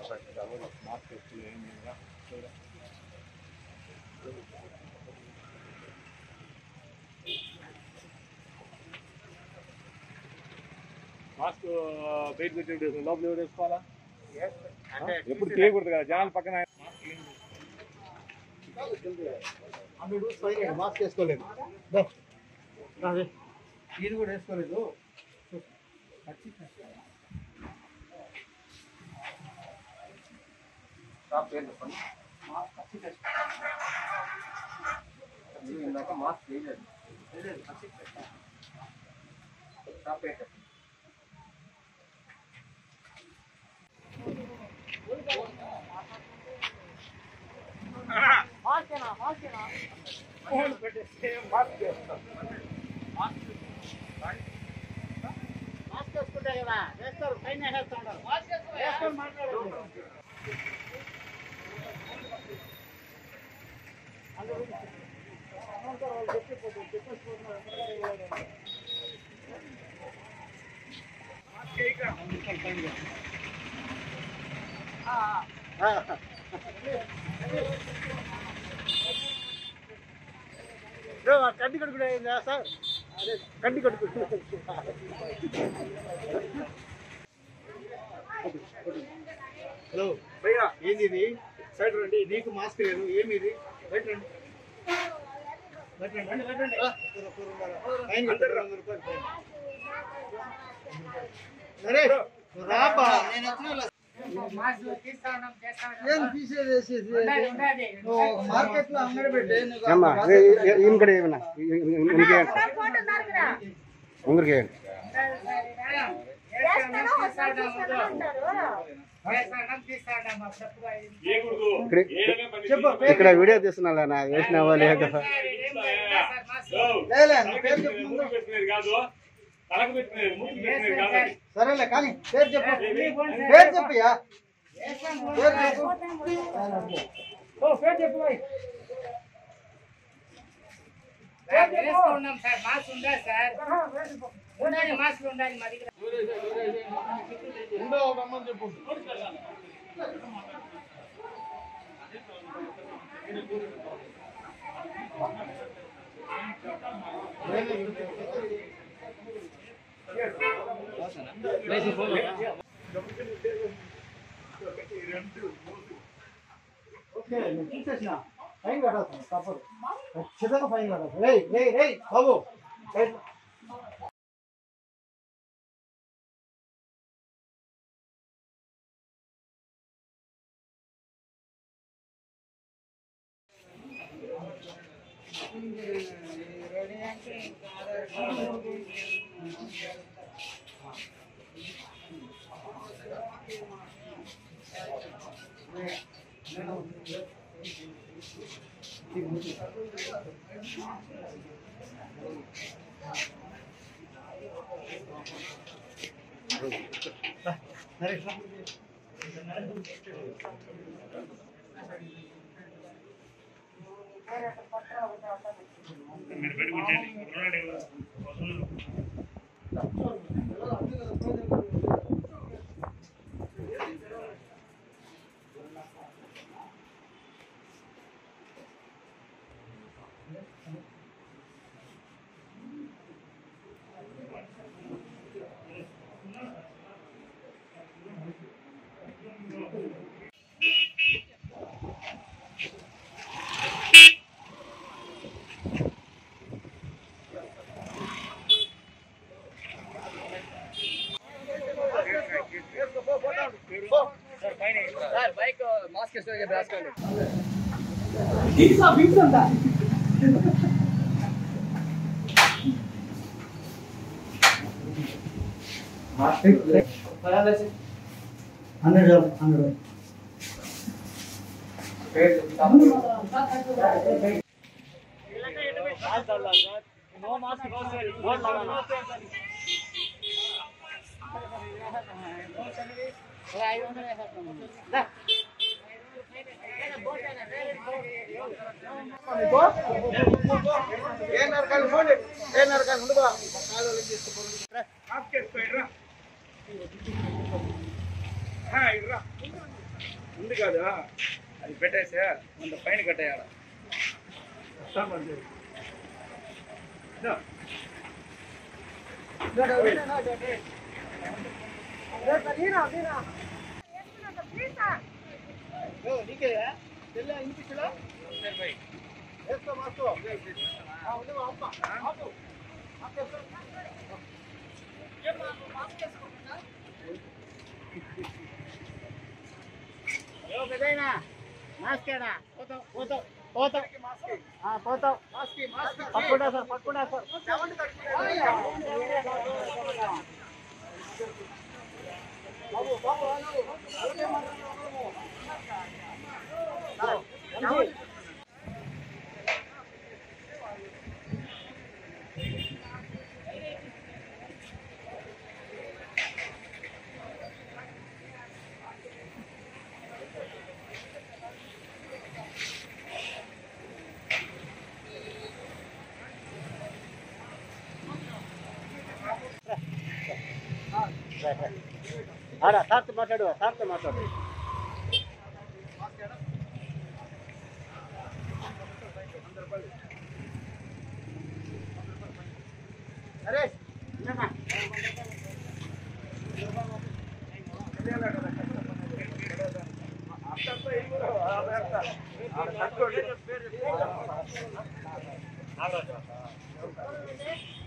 Mask బయట పెట్టి లోపల ఎవరు వేసుకోవాలా ఎప్పుడు చేయకూడదు కదా జనాల పక్కన మాస్క్ వేసుకోలేదు ఇది కూడా వేసుకోలేదు ఇందాక మాస్క్ వేయలేదు మాస్క్ వేసుకుంటే కదా వేస్తారు పైన వేస్తుంటారు వేసుకొని మాట్లాడండి కంటి కడుకుడు అయిందా సార్ అదే కంటి కడుకుడు హలో భయ్యా ఏంది ఇది సైడ్ రండి నీకు మాస్క్ లేదు ఏమి ఇది బయట రండి బయట రండి బయట రండి రా. ఫైన్ కట్టారు, వంద రూపాయలు ఫైన్. సరే నువ్వు రాపా నేను వచ్చిన ఏం తీసేది వేసేది నువ్వు మార్కెట్ లో అంగడి పెట్టి ఇంకడే ఏమన్నా ఇంకే ఉంగరికి చేయకూడదు ఇక్కడ- ఏదైనా పని చెప్పు, చేయాలి. ఇక్కడ వీడియో తీస్తున్నారా నా వేసినావా లేదా యో, లేలే నీ పేరు చెప్పు ముందు. ముక్కు పెట్టుకునేది కాదు తలకు పెట్టుకునేది ముక్కు పెట్టుకునేది కాదు అది. సరేలే కానీ పేరు చెప్పు పేరు చెప్పయ్యా పేరు చెప్పు ఓ పేరు చెప్పు భాయ్. వేసుకున్నాం సార్ మాస్క్ ఉందా సార్ ఉండాలి మాస్క్ ఉండాలి మా దగ్గర ఉందో ఒక అమ్మని చెప్పు ఓకే నేను చూసేసిన ఫైన్ కట్టాల్సింది తప్పదు ఖచ్చితంగా ఫైన్ కట్టాల్సింది రేయ్ రేయ్ రేయ్ బాబు రేయ్. నరేష్ రా. మీరు పెట్టుకుంటేది. చూడండి, వసూలు. సార్ బైక్ మాస్క్ వేసుకోవాలి రాసుకోండి హండ్రెడ్ చాలు, హండ్రెడ్ ఏ నరకాలి పోండి ఏ నరకాలి ఉండు బా మాస్క్ వేసుకోండి, రా. ఆ, ఇటు రా. ఉంది కాదు అది పెట్టేసా కొంత పైన కట్టేయాల ఓ, నీకేయా? తెల్ల ఇనిపించలా? వేసుకో మాస్కు. ఆ, ఉండవు, అప్ప. ఆపు. మాస్క్ వేసుకో. ఏ పెద్దయినా మాస్క్ ఏడా పోతావు పోతావు పోతావు ఆ, పోతావు మాస్క్ ఇయ్యి, మాస్క్ ఇచ్చి. పట్టుకుంటా సార్ పట్టుకుంటా సార్ చెవండి కట్టుకో. బాబు, బాబు, బాబు. చెవండి. ఆడా సార్తో మాట్లాడు సార్తో మాట్లాడు నరేష్, కట్టుకోండి